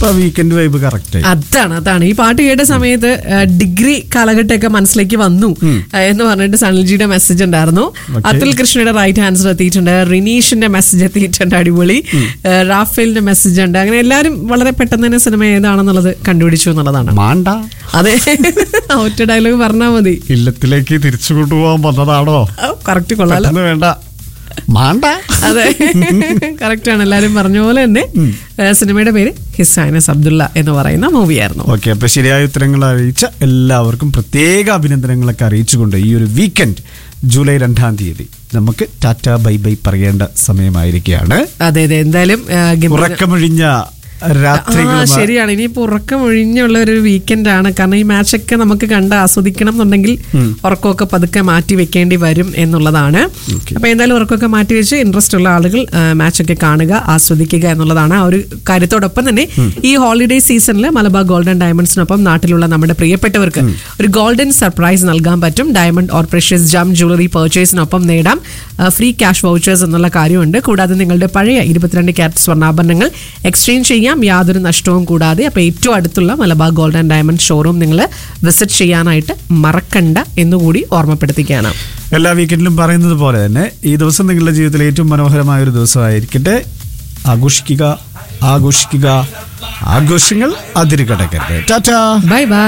അപ്പൊ weekend vibe correct ആയി അതാണ് അതാണ് ഈ പാട്ട് കേട്ട സമയത്ത് ആ, ഡിഗ്രി കാലഘട്ടമൊക്കെ മനസ്സിലേക്ക് വന്നു ആ, എന്ന് പറഞ്ഞിട്ട് സണിൽജിയുടെ മെസ്സേജ് ഉണ്ടായിരുന്നു Okay. അതുൽ കൃഷ്ണയുടെ റൈറ്റ് ആൻസർ എത്തിയിട്ടുണ്ട് റിനീഷിന്റെ മെസ്സേജ് എത്തിയിട്ടുണ്ട് അടിപൊളി ആ, റാഫേലിന്റെ മെസ്സേജ് ഉണ്ട് അങ്ങനെ എല്ലാവരും വളരെ പെട്ടെന്ന് തന്നെ സിനിമ ഏതാണെന്നുള്ളത് കണ്ടുപിടിച്ചു എന്നുള്ളതാണ് മാണ്ട അതെ ആ ഒറ്റ ഡയലോഗ് പറഞ്ഞാൽ മതി ഇല്ലത്തിലേക്ക് തിരിച്ചു കൊണ്ടുപോകാൻ വന്നതാണോ കറക്റ്റ് കൊള്ളാലോ പെട്ടെന്ന് വേണ്ട മാണ്ട അതെ കറക്റ്റ് ആണ് എല്ലാരും പറഞ്ഞ പോലെ തന്നെ ആ, സിനിമയുടെ പേര് ഹിസൈനസ് അബ്ദുള്ള എന്ന് പറയുന്ന മൂവിയായിരുന്നു ഓക്കെ അപ്പൊ ശരിയായ ഉത്തരങ്ങൾ അറിയിച്ച എല്ലാവർക്കും പ്രത്യേക അഭിനന്ദനങ്ങളൊക്കെ അറിയിച്ചുകൊണ്ട് ഈ ഒരു വീക്കെൻഡ് ജൂലൈ രണ്ടാം തീയതി നമുക്ക് ടാറ്റ ബൈ ബൈ പറയേണ്ട സമയമായിരിക്കുകയാണ് അതെ അതെ എന്തായാലും ആ, ഗംഭീര- ഉറക്കമൊഴിഞ്ഞ ആ രാത്രികൾ ശരിയാണ് ഇനിയിപ്പോ ഉറക്കം ഒഴിഞ്ഞുള്ള ഒരു വീക്കെൻഡ് ആണ് കാരണം ഈ മാച്ചൊക്കെ നമുക്ക് കണ്ട് ആസ്വദിക്കണം എന്നുണ്ടെങ്കിൽ ഉറക്കമൊക്കെ പതുക്കെ മാറ്റി വെക്കേണ്ടി വരും എന്നുള്ളതാണ് അപ്പൊ എന്തായാലും ഉറക്കമൊക്കെ മാറ്റി വെച്ച് ഇൻട്രസ്റ്റ് ഉള്ള ആളുകൾ മാച്ചൊക്കെ കാണുക ആസ്വദിക്കുക എന്നുള്ളതാണ് ആ ഒരു കാര്യത്തോടൊപ്പം തന്നെ ഈ ഹോളിഡേ സീസണിൽ മലബാർ ഗോൾഡൻ ഡയമണ്ട്സിനൊപ്പം നാട്ടിലുള്ള നമ്മുടെ പ്രിയപ്പെട്ടവർക്ക് ഒരു ഗോൾഡൻ സർപ്രൈസ് നൽകാൻ പറ്റും diamond or precious gem jewellery പർച്ചേസിനൊപ്പം നേടാം ഫ്രീ ക്യാഷ് വൗച്ചേഴ്സ് എന്നുള്ള കാര്യമുണ്ട് കൂടാതെ നിങ്ങളുടെ പഴയ ഇരുപത്തിരണ്ട് ക്യാരറ്റ് സ്വർണ്ണാഭരണങ്ങൾ എക്സ്ചേഞ്ച് ചെയ്യാം യാതൊരു നഷ്ടവും കൂടാതെ അപ്പോൾ ഏറ്റവും അടുത്തുള്ള Malabar gold and diamond showroom നിങ്ങൾ വിസിറ്റ് ചെയ്യാനായിട്ട് മറക്കണ്ട എന്നുകൂടി ഓർമ്മപ്പെടുത്തിക്കുകയാണ് എല്ലാ വീക്കെൻഡിലും പറയുന്നത് പോലെ തന്നെ ഈ ദിവസം നിങ്ങളുടെ ജീവിതത്തിലെ ഏറ്റവും മനോഹരമായ ഒരു ദിവസമായിരിക്കട്ടെ ആഘോഷിക്കുക ആഘോഷിക്കുക ആഘോഷങ്ങൾ അതിരുകടക്കരുത് ടാറ്റാ ബൈ ബൈ